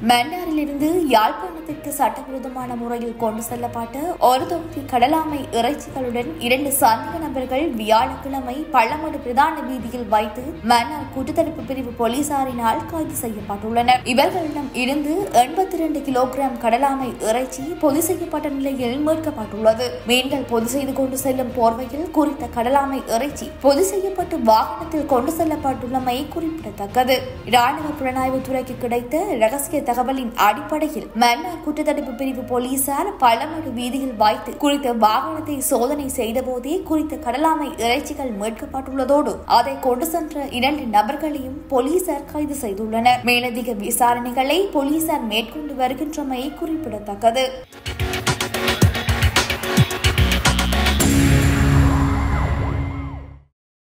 மன்னாரிலிருந்து யாழ்ப்பாணத்திற்கு சட்டவிரோதமான முறையில் கொண்டு செல்லப்பட்ட ஒரு தொகுதி கடலாமை இறைச்சிகளுடன் இரண்டு சந்தேக நபர்கள் வியாழக்கிழமை பள்ளமடு பிரதான வீதியில் வைத்து மன்னார் குற்றத்தடுப்பு பிரிவு போலீசாரினால் கைது செய்யப்பட்டுள்ளனர் இவர்களிடம் இருந்து எண்பத்தி இரண்டு கிலோகிராம் கடலாமை இறைச்சி பொது செய்யப்பட்ட நிலையில் மீட்கப்பட்டுள்ளது மீன்கள் பொது செய்து கொண்டு செல்லும் போர்வையில் குறித்த கடலாமை இறைச்சி பொது செய்யப்பட்டு வாகனத்தில் கொண்டு செல்லப்பட்டுள்ளமை குறிப்பிடத்தக்கது ராணுவ புலனாய்வு துறைக்கு கிடைத்த ரகசிய தகவலின் அடிப்படையில் மன்னார் குற்றத்தடுப்பு பிரிவு போலீசார் பழமடு வீதியில் வைத்து குறித்த வாகனத்தை சோதனை செய்தபோதே குறித்த கடலாமை இறைச்சிகள் மீட்கப்பட்டுள்ளதோடு அதை கொண்டு சென்ற இரண்டு நபர்களையும் போலீசார் கைது செய்துள்ளனர் மேலதிக விசாரணைகளை போலீசார் மேற்கொண்டு வருகின்றமை குறிப்பிடத்தக்கது